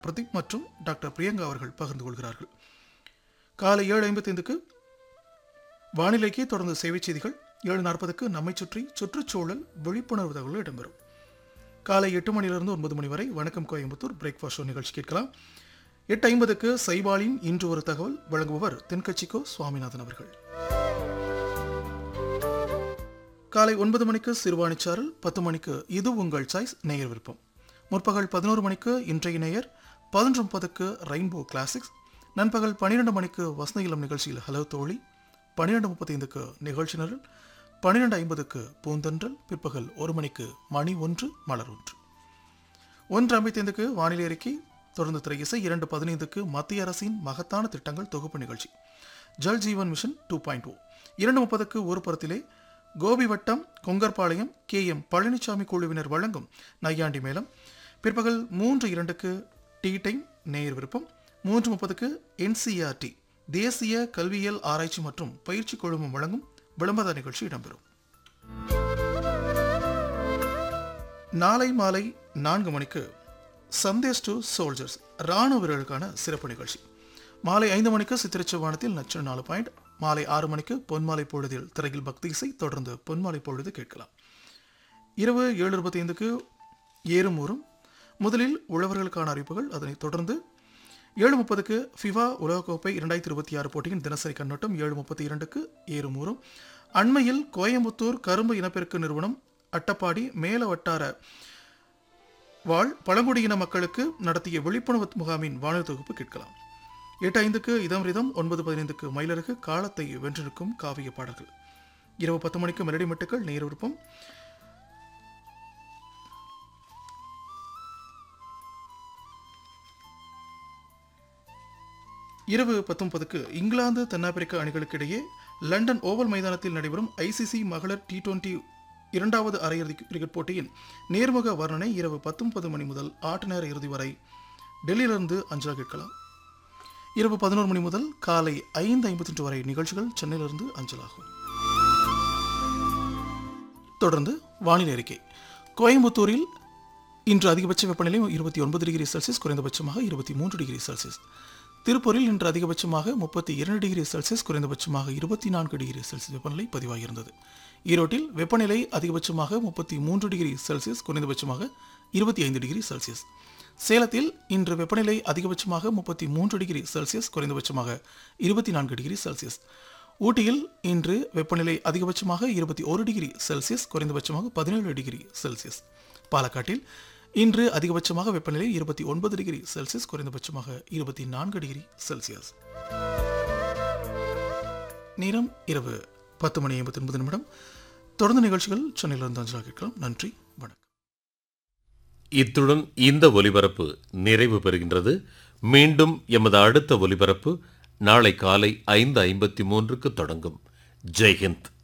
பிரதீப் மற்றும் டாக்டர் பிரியங்கா அவர்கள் பகிர்ந்து கொள்கிறார்கள் காலை ஏழு ஐம்பத்தைந்துக்கு வானிலைக்கு தொடர்ந்து சேவைச் செய்திகள் ஏழு நாற்பதுக்கு நம்மை சுற்றி சுற்றுச்சூழல் விழிப்புணர்வு தகவல்கள் இடம்பெறும் காலை எட்டு மணியிலிருந்து ஒன்பது மணி வரை வணக்கம் கோயம்புத்தூர் பிரேக்ஃபாஸ்ட் ஷோ நிகழ்ச்சி கேட்கலாம் எட்டு ஐம்பதுக்கு சைபாலின் இன்று ஒரு தகவல் வழங்குபவர் தென்கட்சிக்கோ சுவாமிநாதன் அவர்கள் காலை ஒன்பது மணிக்கு சிறுவாணிச்சாரல் பத்து மணிக்கு இது உங்கள் சாய்ஸ் நேயர் விருப்பம் முற்பகல் பதினோரு மணிக்கு இன்றைய நேயர் பதினொன்று முப்பதுக்கு ரெயின்போ கிளாசிக்ஸ் நண்பகல் பன்னிரெண்டு மணிக்கு வசந்த இளம் நிகழ்ச்சியில் ஹலோ தோழி பன்னிரெண்டு முப்பத்தைந்துக்கு நிகழ்ச்சி நிரல் பன்னிரெண்டு ஐம்பதுக்கு பூந்தன்றல் பிற்பகல் ஒரு மணிக்கு மணி ஒன்று மலர் ஒன்று ஒன்று ஐம்பத்தைந்துக்கு வானிலை அறிக்கை தொடர்ந்து திரை இசை இரண்டு பதினைந்துக்கு மத்திய அரசின் மகத்தான திட்டங்கள் தொகுப்பு நிகழ்ச்சி Jal Jeevan mission two point O இரண்டு முப்பதுக்கு ஒரு புறத்திலே கோபி வட்டம் கொங்கர்பாளையம் கே எம் பழனிசாமி குழுவினர் வழங்கும் நையாண்டி மேளம் பிற்பகல் மூன்று இரண்டுக்கு டீ டைம் நேயர் விருப்பம் மூன்று முப்பதுக்கு என்சிஆர்டி தேசிய கல்வியியல் ஆராய்ச்சி மற்றும் பயிற்சி குழுமம் வழங்கும் விளம்பர நிகழ்ச்சி இடம்பெறும் நாளை மாலை நான்கு மணிக்கு சந்தேஷ் டு சோல்ஜர்ஸ் ராணுவ வீரர்களுக்கான சிறப்பு நிகழ்ச்சி மாலை ஐந்து மணிக்கு சித்திரச்சவானத்தில் நச்சு நாலு பாயிண்ட் மாலை ஆறு மணிக்கு பொன்மாலை பொழுதில் திரையில் பக்தி இசை தொடர்ந்து பொன்மாலை பொழுது கேட்கலாம் இரவு ஏழு இருபத்தி ஐந்துக்கு ஏறும் ஊரும் முதலில் உழவர்களுக்கான அறிவிப்புகள் அதனைத் தொடர்ந்து ஏழு முப்பதுக்கு ஃபிஃபா உலகக்கோப்பை இரண்டாயிரத்தி இருபத்தி ஆறு போட்டியின் தினசரி கண்ணோட்டம் ஏழு முப்பத்தி இரண்டுக்கு ஏறும் ஊரும் அண்மையில் கோயம்புத்தூர் கரும்பு இனப்பெருக்க நிறுவனம் அட்டப்பாடி மேல வட்டார வாழ் பழங்குடியின மக்களுக்கு நடத்திய விழிப்புணர்வு முகாமின் வானொலி தொகுப்பு கேட்கலாம் எட்டு ஐந்துக்கு இதம் ரிதம் ஒன்பது பதினைந்துக்கு மயிலருக்கு காலத்தை வென்றிருக்கும் காவிய பாடல்கள் இரவு பத்து மணிக்கு மெலடி மெட்டுக்கள் நேர் விருப்பம் இரவு பத்தொன்பதுக்கு இங்கிலாந்து தென்னாப்பிரிக்க அணிகளுக்கு இடையே லண்டன் ஓவல் மைதானத்தில் நடைபெறும் ஐசிசி மகளிர் டி டுவெண்டி இரண்டாவது அரையிறுதி கிரிக்கெட் போட்டியின் நேர்முக வர்ணனை இரவு பத்தொன்பது மணி முதல் ஆட்ட நேர இறுதி வரை டெல்லியிலிருந்து அஞ்சலா கேட்கலாம் இரவு பதினோரு மணி முதல் காலை ஐந்து ஐம்பத்தொன்று வரை நிகழ்ச்சிகள் சென்னையிலிருந்து அஞ்சலாகும் தொடர்ந்து வானிலை அறிக்கை கோயம்புத்தூரில் இன்று அதிகபட்ச வெப்பநிலை இருபத்தி ஒன்பது டிகிரி செல்சியஸ் குறைந்தபட்சமாக இருபத்தி மூன்று டிகிரி செல்சியஸ் திருப்பூரில் இன்று அதிகபட்சமாக முப்பத்தி இரண்டு டிகிரி செல்சியஸ் குறைந்தபட்சமாக இருபத்தி நான்கு டிகிரி செல்சியஸ் வெப்பநிலை பதிவாகியிருந்தது ஈரோட்டில் வெப்பநிலை அதிகபட்சமாக முப்பத்தி மூன்று டிகிரி செல்சியஸ் குறைந்தபட்சமாக இருபத்தி ஐந்து டிகிரி செல்சியஸ் சேலத்தில் இன்று வெப்பநிலை அதிகபட்சமாக முப்பத்தி மூன்று டிகிரி செல்சியஸ் குறைந்தபட்சமாக இருபத்தி நான்கு டிகிரி செல்சியஸ் ஊட்டியில் இன்று வெப்பநிலை அதிகபட்சமாக இருபத்தி ஒரு டிகிரி செல்சியஸ் குறைந்தபட்சமாக பதினேழு டிகிரி செல்சியஸ் பாலக்காட்டில் இன்று அதிகபட்சமாக வெப்பநிலை இருபத்தி ஒன்பது டிகிரி செல்சியஸ் குறைந்தபட்சமாக இருபத்தி நான்கு டிகிரி செல்சியஸ் நேரம் இரவு பத்து மணி ஐம்பத்தி ஒன்பது நிமிடம் தொடர்ந்து நிகழ்ச்சிகள் சென்னையிலிருந்து அஞ்சலா கேட்கலாம் நன்றி வணக்கம் இத்துடன் இந்த ஒலிபரப்பு நிறைவு பெறுகின்றது மீண்டும் எமது அடுத்த ஒலிபரப்பு நாளை காலை ஐந்து ஐம்பத்தி மூன்றுக்கு தொடங்கும் ஜெய்ஹிந்த்